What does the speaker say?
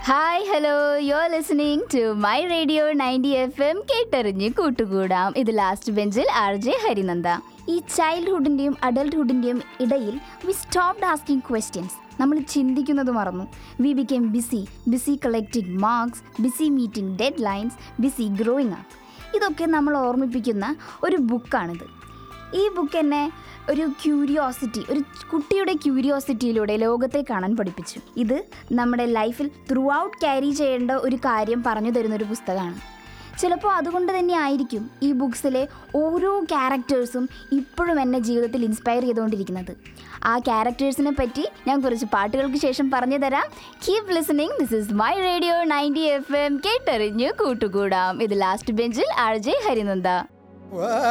hi hello you are listening to my radio ninety F M കേട്ടറിഞ്ഞ് കൂട്ടുകൂടാം ഇത് last ബെഞ്ചിൽ ആർ ജെ ഹരിനന്ദ ഈ ചൈൽഡ്ഹുഡിൻ്റെയും അഡൽട്ട്ഹുഡിൻ്റെയും ഇടയിൽ വി സ്റ്റോപ്ഡ് ആസ്കിങ് ക്വസ്റ്റ്യൻസ് നമ്മൾ ചിന്തിക്കുന്നത് മറന്നു we become busy busy collecting marks busy meeting deadlines busy growing up ഇതൊക്കെ നമ്മൾ ഓർമ്മിപ്പിക്കുന്ന ഒരു ബുക്കാണിത് ഈ ബുക്ക് എന്നെ ഒരു ക്യൂരിയോസിറ്റി ഒരു കുട്ടിയുടെ ക്യൂരിയോസിറ്റിയിലൂടെ ലോകത്തെ കാണാൻ പഠിപ്പിച്ചു ഇത് നമ്മുടെ ലൈഫിൽ ത്രൂ ഔട്ട് ക്യാരി ചെയ്യേണ്ട ഒരു കാര്യം പറഞ്ഞു തരുന്നൊരു പുസ്തകമാണ് ചിലപ്പോൾ അതുകൊണ്ട് തന്നെ ആയിരിക്കും ഈ ബുക്സിലെ ഓരോ ക്യാരക്ടേഴ്സും ഇപ്പോഴും എന്നെ ജീവിതത്തിൽ ഇൻസ്പയർ ചെയ്തുകൊണ്ടിരിക്കുന്നത് ആ ക്യാരക്ടേഴ്സിനെ പറ്റി ഞാൻ കുറച്ച് പാട്ടുകൾക്ക് ശേഷം പറഞ്ഞു തരാം keep listening this is my radio ninety F M കേട്ടറിഞ്ഞ് കൂട്ടുകൂടാം ഇത് ലാസ്റ്റ് ബെഞ്ചിൽ ആർ ജെ ഹരിനന്ദ